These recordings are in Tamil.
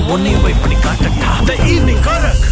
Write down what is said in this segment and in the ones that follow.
உன்னையும் போய் பண்ணி காட்டட்டா த ஈவினிங் கரக்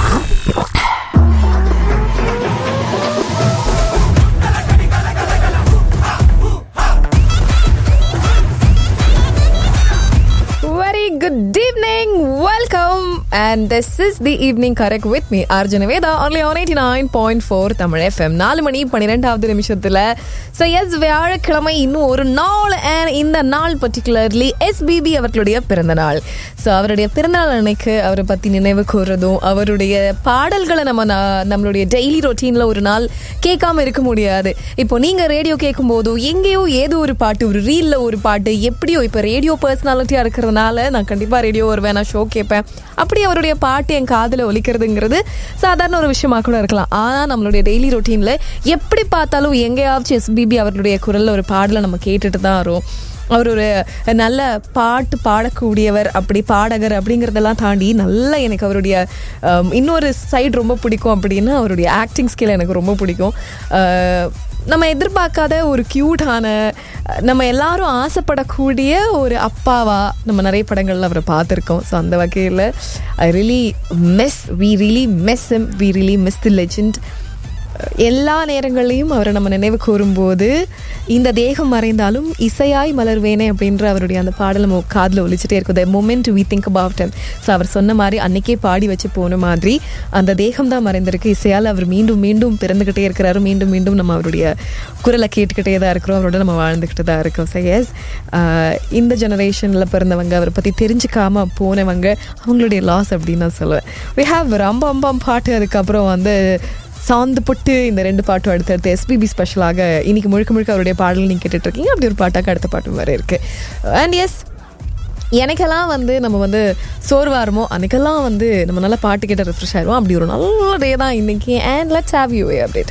Very good evening. Welcome. And this is the evening correct with me, Arjuna Veda, only on 89.4 Tamil FM. நாலு மணி பன்னிரெண்டாவது நிமிஷத்துல ஸோ எஸ் வியாழக்கிழமை இன்னும் ஒரு நாள் அண்ட் இந்த நாள் பர்டிகுலர்லி எஸ்பிபி அவர்களுடைய பிறந்த நாள் ஸோ அவருடைய பிறந்தநாள் அன்னைக்கு அவரை பற்றி நினைவு கூறுறதும் அவருடைய பாடல்களை நம்ம ந- நம்மளுடைய டெய்லி ரொட்டீனில் ஒரு நாள் கேட்காம இருக்க முடியாது இப்போ நீங்கள் ரேடியோ கேட்கும் போதும் எங்கேயோ ஏதோ ஒரு பாட்டு ஒரு ரீலில் ஒரு பாட்டு எப்படியோ இப்போ ரேடியோ பர்சனாலிட்டியாக இருக்கிறதுனால நான் கண்டிப்பாக ரேடியோ வருவேன் நான் ஷோ கேட்பேன் அப்படி அவருடைய பாட்டு என் காதில் ஒலிக்கிறதுங்கிறது சாதாரண ஒரு விஷயமா கூட இருக்கலாம் ஆனால் நம்மளுடைய டெய்லி ரொட்டீனில் எப்படி பார்த்தாலும் எங்கேயாச்சும் எஸ்பிபி அவர்களுடைய குரலில் ஒரு பாடலை நம்ம கேட்டுட்டு தான் வரும் அவர் ஒரு நல்ல பாட்டு பாடக்கூடியவர் அப்படி பாடகர் அப்படிங்கிறதெல்லாம் தாண்டி நல்லா எனக்கு அவருடைய um, இன்னொரு சைடு ரொம்ப பிடிக்கும் அப்படின்னா அவருடைய ஆக்டிங் ஸ்கில் எனக்கு ரொம்ப பிடிக்கும் Uh, நம்ம எதிர்பார்க்காத ஒரு க்யூட்டான நம்ம எல்லாரும் ஆசைப்படக்கூடிய ஒரு அப்பாவா நம்ம நிறைய படங்கள்ல அவரை பார்த்துருக்கோம் ஸோ அந்த வகையில் I really miss we really miss him we really miss the legend எல்லா நேரங்களையும் அவரை நம்ம நினைவு கூறும்போது இந்த தேகம் மறைந்தாலும் இசையாய் மலர்வேனே அப்படின்ற அவருடைய அந்த பாடல் நம்ம காதில் ஒலிச்சுட்டே இருக்கும் the moment we think about him so அவர் சொன்ன மாதிரி அன்னைக்கே பாடி வச்சு போன மாதிரி அந்த தேகம் தான் மறைந்திருக்கு இசையால் அவர் மீண்டும் மீண்டும் பிறந்துக்கிட்டே இருக்கிறாரு மீண்டும் மீண்டும் நம்ம அவருடைய குரலை கேட்டுக்கிட்டே தான் இருக்கிறோம் அவரோட நம்ம வாழ்ந்துக்கிட்டு தான் இருக்கோம் ஸோ எஸ் இந்த ஜெனரேஷனில் பிறந்தவங்க அவரை பற்றி தெரிஞ்சுக்காம போனவங்க அவங்களுடைய லாஸ் அப்படின்னு நான் சொல்லுவேன் வி ஹாவ் ரொம்ப அம்பம் பாட்டு அதுக்கப்புறம் வந்து சாந்து புட்டு இந்த ரெண்டு பாட்டும் அடுத்தடுத்து எஸ்பிபி ஸ்பெஷலாக இன்னைக்கு முழுக்க முழுக்க அவருடைய பாடல் நீங்கள் கேட்டுட்டு இருக்கீங்க அப்படி ஒரு பாட்டாக்க அடுத்த பாட்டும் வேறு இருக்கு அண்ட் எஸ் எனக்கெல்லாம் வந்து நம்ம வந்து சோர்வாருமோ அன்னைக்கெல்லாம் வந்து நம்ம நல்லா பாட்டு கேட்ட ரெஃப்ரெஷ் ஆயிடுவோம் அப்படி ஒரு நல்ல டே தான் இன்னைக்கு and let's have you update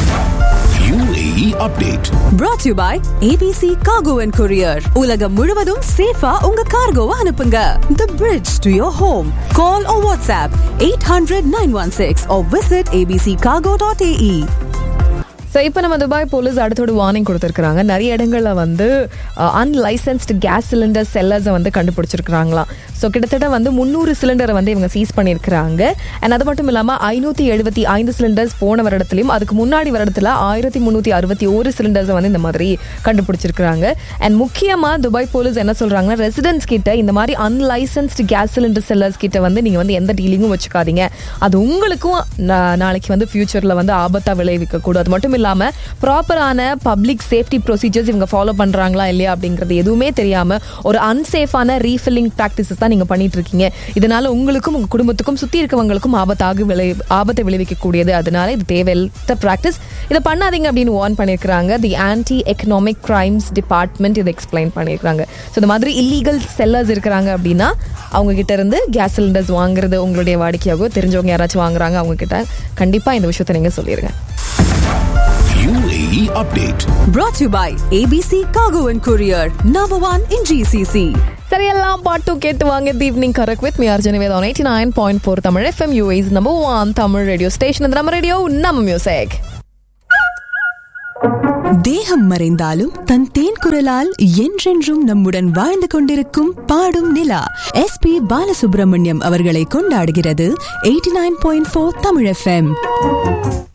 UAE update brought to you by ABC Cargo and Courier. உலகம் முழுவதும் சேஃபா உங்க கார்கோவை அனுப்புங்க. The bridge to your home. Call or WhatsApp 800-916 or visit abccargo.ae. So இப்போ நம்ம துபாய் போலீஸ் அடுத்தோட வார்னிங் கொடுத்துருக்காங்க நிறைய இடங்களில் வந்து அன்லைசன்ஸ்டு கேஸ் சிலிண்டர் செல்லர்ஸை வந்து கண்டுபிடிச்சிருக்கிறாங்களாம் ஸோ கிட்டத்தட்ட வந்து முந்நூறு சிலிண்டரை வந்து இவங்க சீஸ் பண்ணியிருக்கிறாங்க அண்ட் அது மட்டும் இல்லாமல் ஐநூற்றி எழுபத்தி ஐந்து சிலிண்டர்ஸ் போன வருடத்துலையும் அதுக்கு முன்னாடி வருடத்தில் ஆயிரத்தி முந்நூற்றி அறுபத்தி ஒரு சிலிண்டர்ஸை வந்து இந்த மாதிரி கண்டுபிடிச்சிருக்கிறாங்க அண்ட் முக்கியமாக துபாய் போலீஸ் என்ன சொல்கிறாங்கன்னா ரெசிடென்ட்ஸ் கிட்ட இந்த மாதிரி அன்லைசன்ஸ்டு கேஸ் சிலிண்டர் செல்லர்ஸ் கிட்ட வந்து நீங்கள் வந்து எந்த டீலிங்கும் வச்சுக்காதீங்க அது உங்களுக்கும் நா- நாளைக்கு வந்து ஃபியூச்சரில் வந்து ஆபத்தாக விளைவிக்கக்கூடும் அது மட்டும் இல்லாமல் ப்ராப்பரான பப்ளிக் சேஃப்டி ப்ரொசீஜர்ஸ் இவங்க ஃபாலோ பண்ணுறாங்களா இல்லையா அப்படிங்கிறது எதுவுமே தெரியாமல் ஒரு அன்சேஃபான ரீஃபில்லிங் ப்ராக்டிசஸ் தான் நீங்கள் பண்ணிட்டு இருக்கீங்க இதனால உங்களுக்கும் உங்கள் குடும்பத்துக்கும் சுற்றி இருக்கவங்களுக்கும் ஆபத்தாக விளை ஆபத்தை விளைவிக்கக்கூடியது அதனால இது தேவையில்லாத ப்ராக்டிஸ் இதை பண்ணாதீங்க அப்படின்னு வார்ன் பண்ணியிருக்கிறாங்க the anti economic crimes department இதை எக்ஸ்பிளைன் பண்ணியிருக்காங்க ஸோ இந்த மாதிரி இல்லீகல் செல்லர்ஸ் இருக்கிறாங்க அப்படின்னா அவங்க கிட்ட இருந்து கேஸ் சிலிண்டர்ஸ் வாங்குறது உங்களுடைய வாடிக்கையாகவோ தெரிஞ்சவங்க யாராச்சும் வாங்குறாங்க அவங்க கிட்ட கண்டிப்பாக இந்த விஷயத்தை நீங்கள் சொல்லிடுங்க UAE update Brought to you by ABC Cargo and Courier. Number one in GCC. சரி எல்லாம் பாட்டும் கேட்டு வாங்க the evening correct with me Arjun Vedham eighty nine point four Tamil FM US number one Tamil radio station இந்த நம்ம ரேடியோ நம்ம மியூசிக் தேகம் மறைந்தாலும் தன் தேன் குரலால் என்றென்றும் நம்முடன் வாழ்ந்து கொண்டிருக்கும் பாடும் நிலா எஸ் பி பாலசுப்ரமணியம் அவர்களை கொண்டாடுகிறது eighty nine point four Tamil FM